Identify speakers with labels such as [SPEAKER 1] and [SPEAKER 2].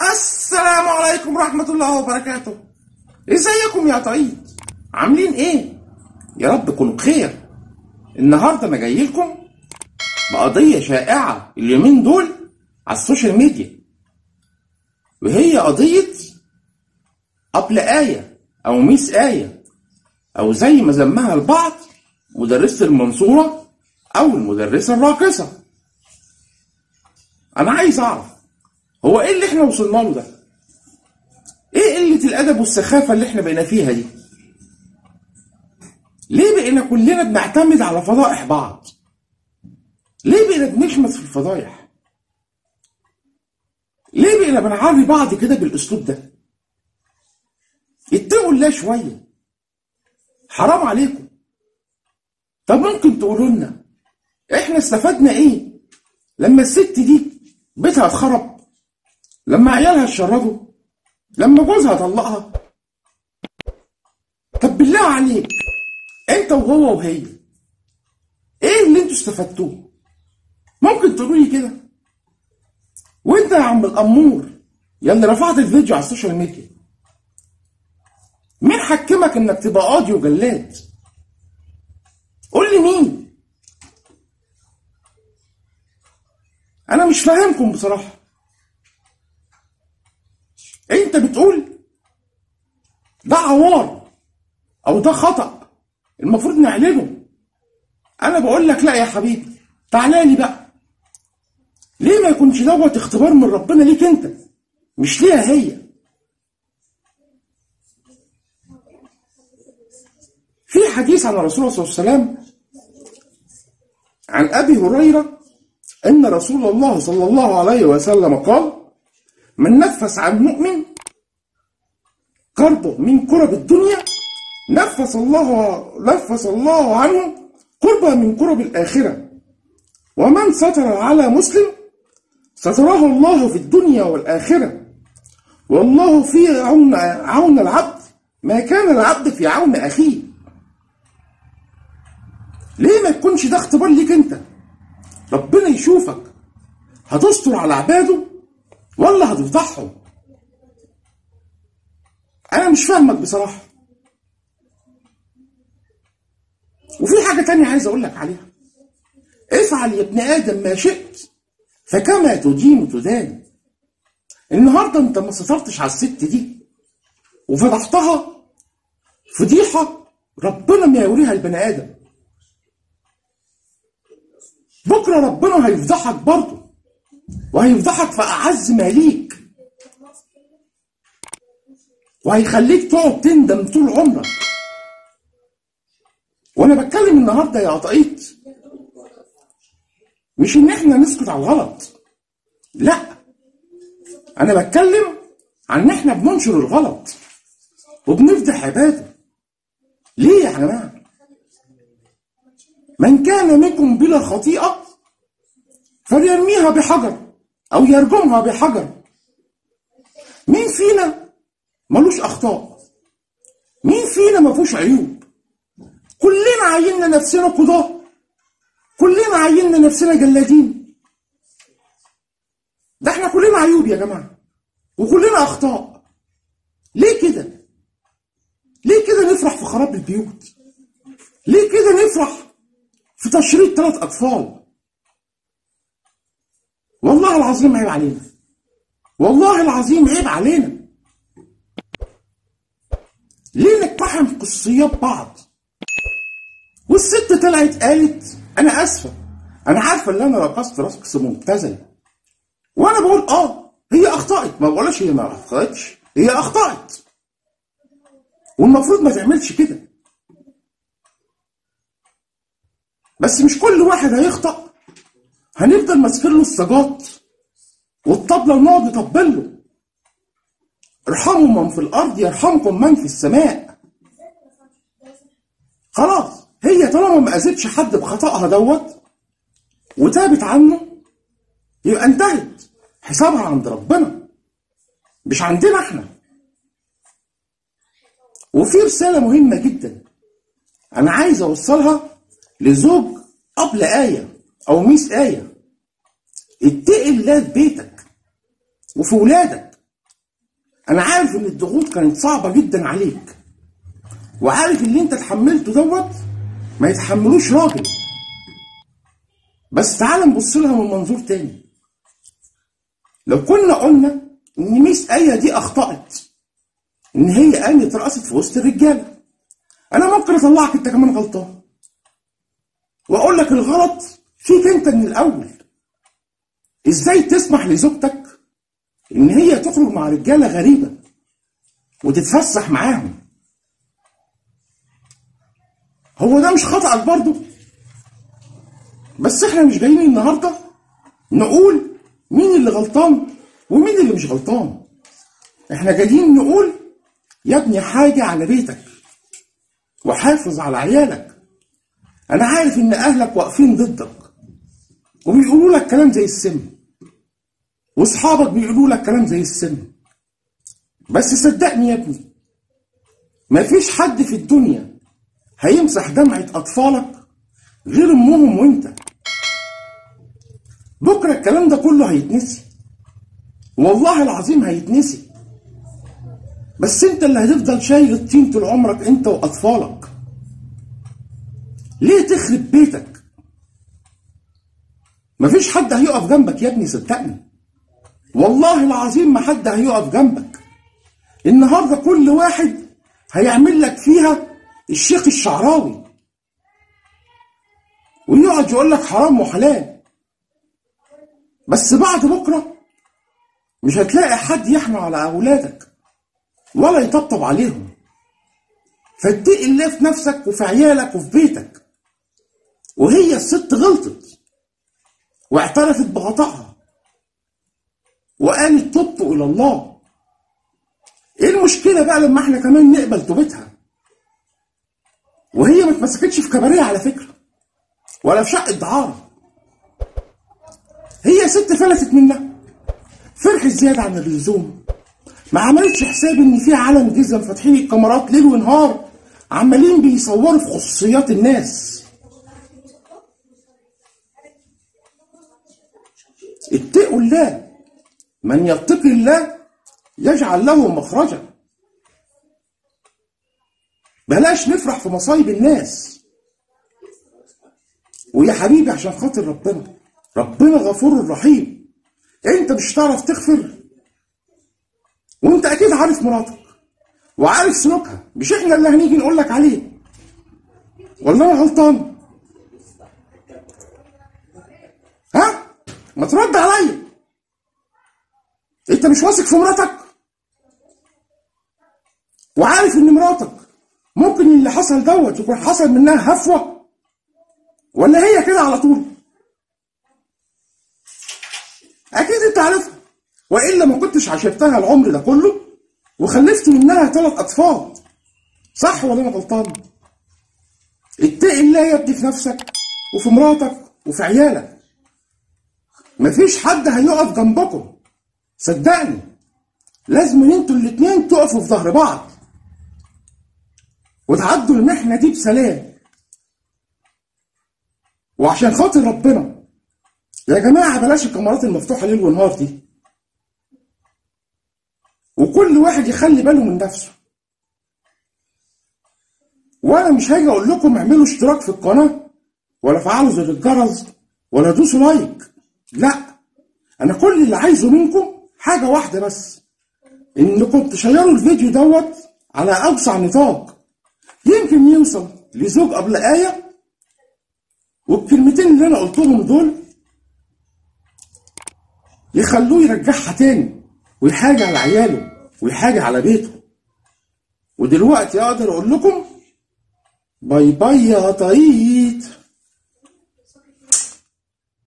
[SPEAKER 1] السلام عليكم ورحمة الله وبركاته ازيكم يا طيب عاملين ايه يا رب تكونوا بخير النهارده انا جاي لكم بقضية شائعة اليومين دول على السوشيال ميديا وهي قضية قبل آية أو ميس آية أو زي ما سماها البعض مدرسة المنصورة أو المدرسة الراقصة أنا عايز أعرف هو إيه اللي إحنا وصلنا له ده؟ إيه قلة الأدب والسخافة اللي إحنا بقينا فيها دي؟ ليه بقينا كلنا بنعتمد على فضائح بعض؟ ليه بقينا بنشمت في الفضايح؟ ليه بقينا بنعري بعض كده بالأسلوب ده؟ اتقوا الله شوية حرام عليكم طب ممكن تقولوا لنا احنا استفدنا ايه لما الست دي بيتها اتخرب لما عيالها اتشردوا لما جوزها طلقها طب بالله عليك انت وهو وهي ايه اللي انتوا استفدتوه ممكن تقولوا لي كده وانت يا عم الامور يا اللي رفعت الفيديو على السوشيال ميديا مين حكمك انك تبقى قاضي وجلاد قول لي مين انا مش فاهمكم بصراحه انت بتقول ده عوار او ده خطا المفروض نعلنه انا بقول لك لا يا حبيبي تعالى لي بقى ليه ما يكونش دوت اختبار من ربنا ليك انت مش ليها هي في حديث عن الرسول صلى الله عليه وسلم عن ابي هريره ان رسول الله صلى الله عليه وسلم قال من نفس عن مؤمن كربه من كرب الدنيا نفس الله نفس الله عنه قربة من كرب الآخرة ومن ستر على مسلم ستره الله في الدنيا والآخرة والله في عون عون العبد ما كان العبد في عون أخيه ليه ما يكونش ده اختبار ليك انت ربنا يشوفك هتستر على عباده ولا هتفضحهم انا مش فاهمك بصراحه وفي حاجه تانية عايز اقول لك عليها افعل يا ابن ادم ما شئت فكما تدين تدان النهارده انت ما سترتش على الست دي وفضحتها فضيحه ربنا ما يوريها البني ادم بكره ربنا هيفضحك برضه وهيفضحك في اعز ما ليك وهيخليك تقعد تندم طول عمرك وانا بتكلم النهارده يا قطعيت مش ان احنا نسكت على الغلط لا انا بتكلم عن ان احنا بننشر الغلط وبنفضح عباده ليه يا جماعه من كان منكم بلا خطيئه فليرميها بحجر او يرجمها بحجر مين فينا ملوش اخطاء مين فينا ما فيهوش عيوب كلنا عيننا نفسنا قضاة كلنا عيننا نفسنا جلادين ده احنا كلنا عيوب يا جماعه وكلنا اخطاء ليه كده ليه كده نفرح في خراب البيوت ليه كده نفرح في تشريد ثلاث اطفال والله العظيم عيب علينا والله العظيم عيب علينا ليه نقتحم قصيات بعض والست طلعت قالت انا اسفه انا عارفه ان انا رقصت رقص مبتذل وانا بقول اه هي اخطات ما بقولش هي ما اخطاتش هي اخطات والمفروض ما تعملش كده بس مش كل واحد هيخطأ هنفضل ماسكين له السجاط والطبلة ونقعد نطبل له ارحموا من في الأرض يرحمكم من في السماء خلاص هي طالما ما أذتش حد بخطأها دوت وتابت عنه يبقى انتهت حسابها عند ربنا مش عندنا احنا وفي رسالة مهمة جدا أنا عايز أوصلها لزوج قبل آية أو ميس آية اتقي الله في بيتك وفي ولادك انا عارف ان الضغوط كانت صعبه جدا عليك وعارف اللي انت اتحملته دوت ما يتحملوش راجل بس تعال نبص لها من منظور تاني لو كنا قلنا ان ميس ايه دي اخطأت ان هي قامت رقصت في وسط الرجاله انا ممكن اطلعك انت كمان غلطان واقول لك الغلط فيك انت من الاول ازاي تسمح لزوجتك ان هي تخرج مع رجاله غريبه وتتفسح معاهم هو ده مش خطأك برضه بس احنا مش جايين النهارده نقول مين اللي غلطان ومين اللي مش غلطان احنا جايين نقول يا ابني حاجة على بيتك وحافظ على عيالك انا عارف ان اهلك واقفين ضدك وبيقولوا لك كلام زي السم واصحابك بيقولوا لك كلام زي السم بس صدقني يا ابني مفيش حد في الدنيا هيمسح دمعة أطفالك غير أمهم وأنت بكرة الكلام ده كله هيتنسي والله العظيم هيتنسي بس انت اللي هتفضل شايل الطين طول عمرك انت واطفالك ليه تخرب بيتك مفيش حد هيقف جنبك يا ابني صدقني والله العظيم ما حد هيقف جنبك النهارده كل واحد هيعمل لك فيها الشيخ الشعراوي ويقعد يقول لك حرام وحلال بس بعد بكره مش هتلاقي حد يحمل على اولادك ولا يطبطب عليهم فاتقي الله في نفسك وفي عيالك وفي بيتك وهي الست غلطت واعترفت بخطأها وقالت تبت إلى الله ايه المشكلة بقى لما احنا كمان نقبل توبتها وهي ما اتمسكتش في كباريه على فكرة ولا في شقة دعارة هي ست فلتت منها فرحت زيادة عن اللزوم ما عملتش حساب ان في عالم جزم فاتحين الكاميرات ليل ونهار عمالين بيصوروا في خصوصيات الناس اتقوا الله من يتقي الله يجعل له مخرجا بلاش نفرح في مصايب الناس ويا حبيبي عشان خاطر ربنا ربنا غفور رحيم انت مش هتعرف تغفر وانت اكيد عارف مراتك وعارف سلوكها مش احنا اللي هنيجي نقول لك عليه ولا انا غلطان ها ما ترد عليا انت مش واثق في مراتك وعارف ان مراتك ممكن اللي حصل دوت يكون حصل منها هفوه ولا هي كده على طول اكيد انت عارفها والا ما كنتش عاشرتها العمر ده كله وخلفت منها ثلاث اطفال صح ولا انا غلطان اتقي الله يا ابني في نفسك وفي مراتك وفي عيالك مفيش حد هيقف جنبكم صدقني لازم ان انتوا الاتنين تقفوا في ظهر بعض وتعدوا المحنه دي بسلام وعشان خاطر ربنا يا جماعه بلاش الكاميرات المفتوحه ليل ونهار دي وكل واحد يخلي باله من نفسه وانا مش هاجي اقول لكم اعملوا اشتراك في القناه ولا فعلوا زر الجرس ولا دوسوا لايك لا انا كل اللي عايزه منكم حاجه واحده بس انكم تشيروا الفيديو دوت على اوسع نطاق يمكن يوصل لزوج قبل ايه والكلمتين اللي انا قلتهم دول يخلوه يرجعها تاني ويحاجة على عياله ويحاجة على بيته ودلوقتي اقدر اقول لكم باي باي يا طريق